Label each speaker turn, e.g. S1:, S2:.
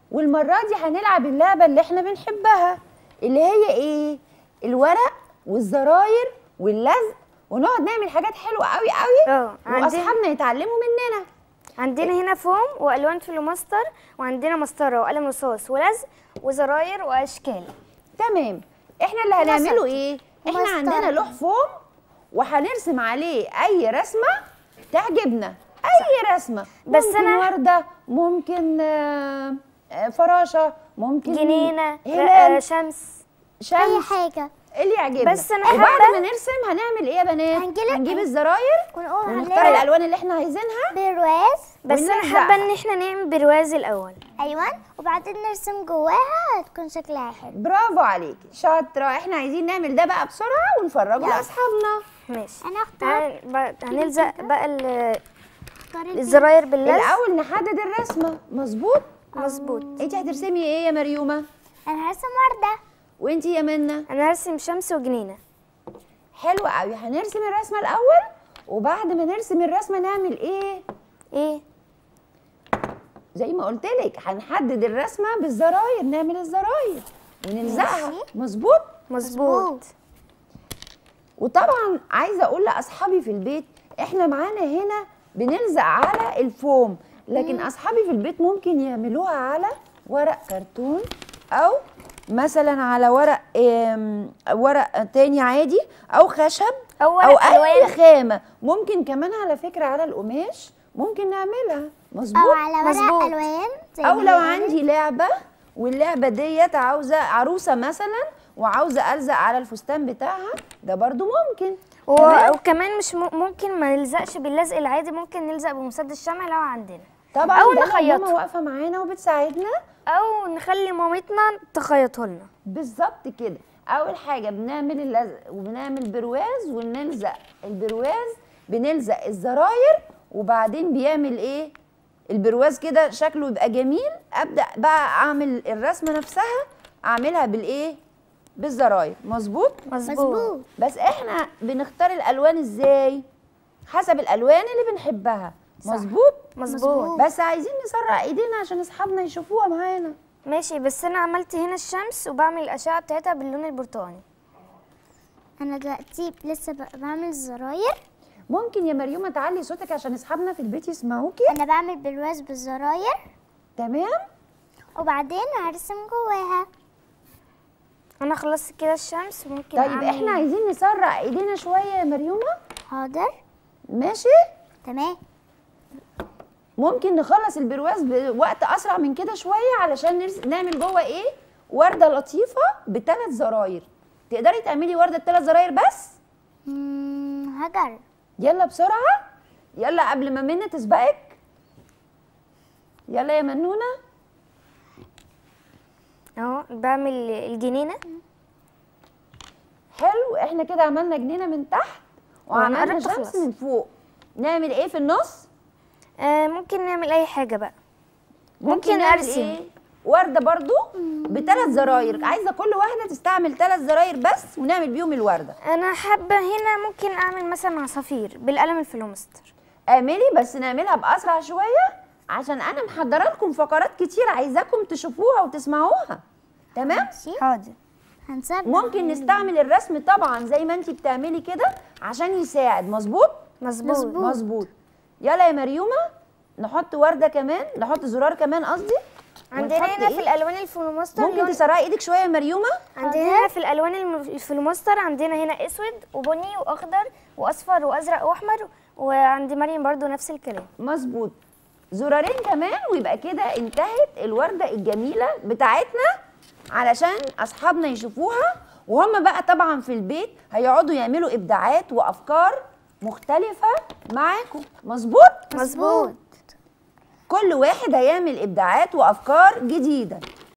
S1: والمره دي هنلعب اللعبه اللي احنا بنحبها اللي هي ايه الورق والزراير واللزق ونقعد نعمل حاجات حلوه قوي قوي
S2: اه عندنا
S1: واصحابنا يتعلموا مننا
S2: عندنا هنا فوم والوان فلوماستر وعندنا مسطره وقلم رصاص ولزق وزراير واشكال
S1: تمام احنا اللي هنعمله
S3: وسط.
S1: ايه احنا
S3: ومسطرة.
S1: عندنا لوح فوم وهنرسم عليه اي رسمه تعجبنا اي رسمه
S2: بس
S1: ممكن
S2: أنا-
S1: ورده ممكن آه، آه، فراشه ممكن
S2: جنينه
S1: هلال
S2: آه، شمس
S3: اي
S1: شمس
S3: حاجه
S1: اللي يعجبنا
S2: بس أنا
S1: وبعد
S2: حابة-
S1: ما نرسم هنعمل ايه يا بنات
S3: هنجيب-
S1: هنجيب الزراير
S3: ونقول
S1: ونختار
S3: عليها
S1: الالوان اللي احنا عايزينها
S3: برواز
S2: بس انا
S1: ونلزقها.
S2: حابه ان احنا نعمل برواز الاول
S3: ايوه وبعدين نرسم جواها تكون شكلها حلو
S1: برافو عليكي شاطره احنا عايزين نعمل ده بقى بسرعه ونفرجه لاصحابنا
S2: ماشي
S3: انا اختار
S2: تعال بقى- هنلزق بقى ال-
S3: اختار البنت.
S2: الزراير باللزق
S1: الاول نحدد الرسمه مظبوط
S2: مظبوط
S1: انت هترسمي ايه يا مريومه
S3: انا هرسم ورده
S1: وانت يا منى
S2: انا هرسم شمس وجنينه
S1: حلو قوي هنرسم الرسمه الاول وبعد ما نرسم الرسمه نعمل ايه
S2: ايه
S1: زي ما قلت لك هنحدد الرسمه بالزراير نعمل الزراير ونلزقها
S3: ماشي.
S1: مظبوط
S2: مظبوط
S1: وطبعا عايزه اقول لاصحابي في البيت احنا معانا هنا بنلزق على الفوم لكن اصحابي في البيت ممكن يعملوها على ورق كرتون او مثلا على ورق آم، ورق تاني عادي او خشب
S2: أو
S1: او
S2: ورق
S1: اي
S2: ألوان.
S1: خامه ممكن كمان على فكره على القماش ممكن نعملها
S3: او
S1: مظبوط
S3: على ورق
S2: مظبوط.
S3: الوان زي
S1: او
S3: ما
S1: لو
S3: هي
S1: عندي لعبه واللعبه ديت عاوزه عروسه مثلا وعاوزه الزق على الفستان بتاعها ده برضو ممكن
S2: و...
S1: تمام؟
S2: وكمان مش م... ممكن ما نلزقش باللزق العادي ممكن نلزق بمسدس شمع لو عندنا
S1: طبعا
S2: أو
S1: ده لو
S2: نخيطه.
S1: ماما واقفه معانا وبتساعدنا
S2: او نخلي مامتنا تخيطه لنا
S1: بالظبط كده اول حاجه بنعمل اللزق وبنعمل برواز ونلزق البرواز بنلزق الزراير وبعدين بيعمل ايه البرواز كده شكله يبقى جميل ابدا بقى اعمل الرسمه نفسها اعملها بالايه بالزراير مظبوط
S3: مظبوط
S1: بس احنا بنختار الالوان ازاي حسب الالوان اللي بنحبها
S2: صح.
S1: مظبوط
S2: مظبوط
S1: بس عايزين نسرع ايدينا عشان اصحابنا يشوفوها معانا
S2: ماشي بس انا عملت هنا الشمس وبعمل الاشعه بتاعتها باللون البرتقاني
S3: انا دلوقتي لسه ب- بعمل الزراير
S1: ممكن يا مريومه تعلي صوتك عشان اصحابنا في البيت يسمعوكي
S3: انا بعمل برواز بالزراير
S1: تمام
S3: وبعدين هرسم جواها
S2: انا خلصت كده الشمس ممكن
S1: طيب
S2: أعمل
S1: احنا عايزين نسرع ايدينا شويه يا مريومه
S3: حاضر
S1: ماشي
S3: تمام
S1: ممكن نخلص البرواز بوقت اسرع من كده شويه علشان نرس... نعمل جوه ايه ورده لطيفه بثلاث زراير تقدري تعملي ورده ثلاث زراير بس
S3: مم، هجرب
S1: يلا بسرعه يلا قبل ما منى تسبقك يلا يا منونه
S2: اهو بعمل الجنينه
S1: حلو احنا كده عملنا جنينه من تحت وعملنا
S2: قربت
S1: شمس
S2: أخلص.
S1: من فوق نعمل ايه في النص
S2: آه ممكن نعمل اي حاجه بقى ممكن
S1: نعمل
S2: أرسم.
S1: إيه؟ ورده برضو بثلاث زراير عايزه كل واحده تستعمل ثلاث زراير بس ونعمل بيهم الورده
S2: انا حابه هنا ممكن اعمل مثلا عصافير بالقلم الفلومستر
S1: اعملي بس نعملها باسرع شويه عشان انا محضره لكم فقرات كتير عايزاكم تشوفوها وتسمعوها تمام
S3: ماشي
S2: حاضر
S3: هنسبح
S1: ممكن نستعمل الرسم طبعا زي ما انتي بتعملي كده عشان يساعد مظبوط
S2: مظبوط
S1: مظبوط يلا يا مريومه نحط ورده كمان نحط زرار كمان قصدي
S2: عندنا
S1: ونحط
S2: هنا
S1: إيه؟
S2: في الالوان الفلومستر
S1: ممكن
S2: لون-
S1: تسرعي ايدك شويه يا مريومه
S2: عندنا هنا في الالوان الم- الفلومستر عندنا هنا اسود وبني واخضر واصفر وازرق واحمر وعند مريم برضو نفس الكلام
S1: مظبوط زرارين كمان ويبقى كده انتهت الورده الجميله بتاعتنا علشان اصحابنا يشوفوها وهم بقى طبعا في البيت هيقعدوا يعملوا ابداعات وافكار مختلفه معاكم مظبوط
S2: مظبوط
S1: كل واحد هيعمل ابداعات وافكار جديده